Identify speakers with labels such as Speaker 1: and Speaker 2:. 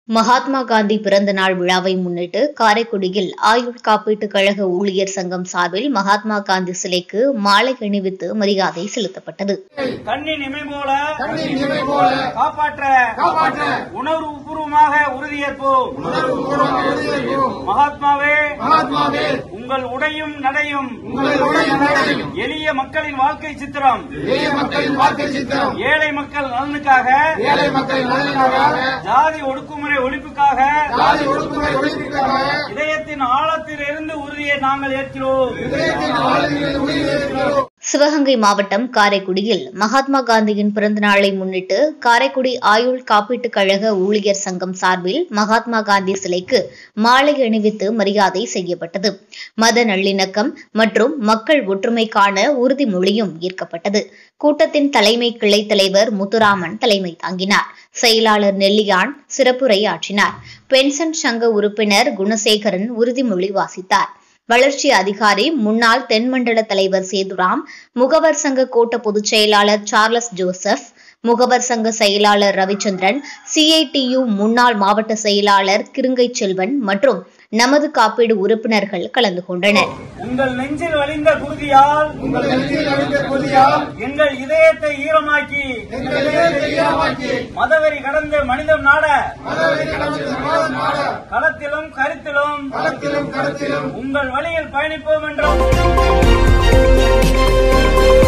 Speaker 1: மகாத்மா காந்தி பிறந்த நாள் விழாவை முன்னிட்டு காரைக்குடியில் ஆயுள் காப்பீட்டுக் கழக ஊழியர் சங்கம் சார்பில் மகாத்மா காந்தி சிலைக்கு மாலை அணிவித்து மரியாதை செலுத்தப்பட்டது
Speaker 2: கண்ணின் இமை போல
Speaker 3: கண்ணின் இமை போல
Speaker 2: காப்பாற்ற
Speaker 3: காப்பாற்ற
Speaker 2: உணர்வு பூர்வமாக உறுதியேற்போம்
Speaker 3: உணர்வுபூர்வமாக உறுதியேற்போம்.
Speaker 2: மகாத்மாவே
Speaker 3: மகாத்மாவே
Speaker 2: உங்கள் உடையும் நடையும்
Speaker 3: உங்கள் உடையும் நடையும்
Speaker 2: எளிய மக்களின் வாழ்க்கை சித்திரம்
Speaker 3: எளிய மக்களின் வாழ்க்கை சித்திரம்
Speaker 2: ஏழை மக்கள் நலனுக்காக
Speaker 3: ஏழை மக்களின் நலனுக்காக
Speaker 2: ஜாதி ஒடுக்குமுறை ஒழிப்புக்காக
Speaker 3: ஜாதி ஒடுக்குமுறை ஒழிப்புக்காக
Speaker 2: இதயத்தின் ஆழத்தில் இருந்து உறுதியை நாங்கள் ஏற்கிறோம்
Speaker 3: இதயத்தின் ஆளுமையில் உறுதியேற்கிறோம்
Speaker 1: சிவகங்கை மாவட்டம் காரைக்குடியில் மகாத்மா காந்தியின் பிறந்த நாளை முன்னிட்டு காரைக்குடி ஆயுள் காப்பீட்டுக் கழக ஊழியர் சங்கம் சார்பில் மகாத்மா காந்தி சிலைக்கு மாலை அணிவித்து மரியாதை செய்யப்பட்டது மத நல்லிணக்கம் மற்றும் மக்கள் ஒற்றுமைக்கான உறுதிமொழியும் ஏற்கப்பட்டது கூட்டத்தின் தலைமை கிளை தலைவர் முத்துராமன் தலைமை தாங்கினார் செயலாளர் நெல்லியான் சிறப்புரையாற்றினார் பென்ஷன் சங்க உறுப்பினர் குணசேகரன் உறுதிமொழி வாசித்தார் வளர்ச்சி அதிகாரி முன்னாள் தென்மண்டல தலைவர் சேதுராம் முகவர் சங்க கோட்ட பொதுச் செயலாளர் சார்லஸ் ஜோசப் முகவர் சங்க செயலாளர் ரவிச்சந்திரன் சிஐடியு முன்னாள் மாவட்ட செயலாளர் கிருங்கை செல்வன் மற்றும் நமது காப்பீடு உறுப்பினர்கள் கலந்து கொண்டனர்
Speaker 2: உங்கள் நெஞ்சில் வழிந்த குருதியால்
Speaker 3: உங்கள் நெஞ்சில் அழிந்த கொதியால்
Speaker 2: எங்கள் இதயத்தை ஈரமாக்கி
Speaker 3: எங்கள் இதயத்தை ஈரமாக்கி
Speaker 2: மதவெறி கடந்து மனிதம் நாட
Speaker 3: மதவெறி கடந்து சமாதம் நாட
Speaker 2: களத்திலும் கருத்திலும்
Speaker 3: களத்திலும் கருத்திலும்
Speaker 2: உங்கள் வழியில் பயணிப்போம் என்றும்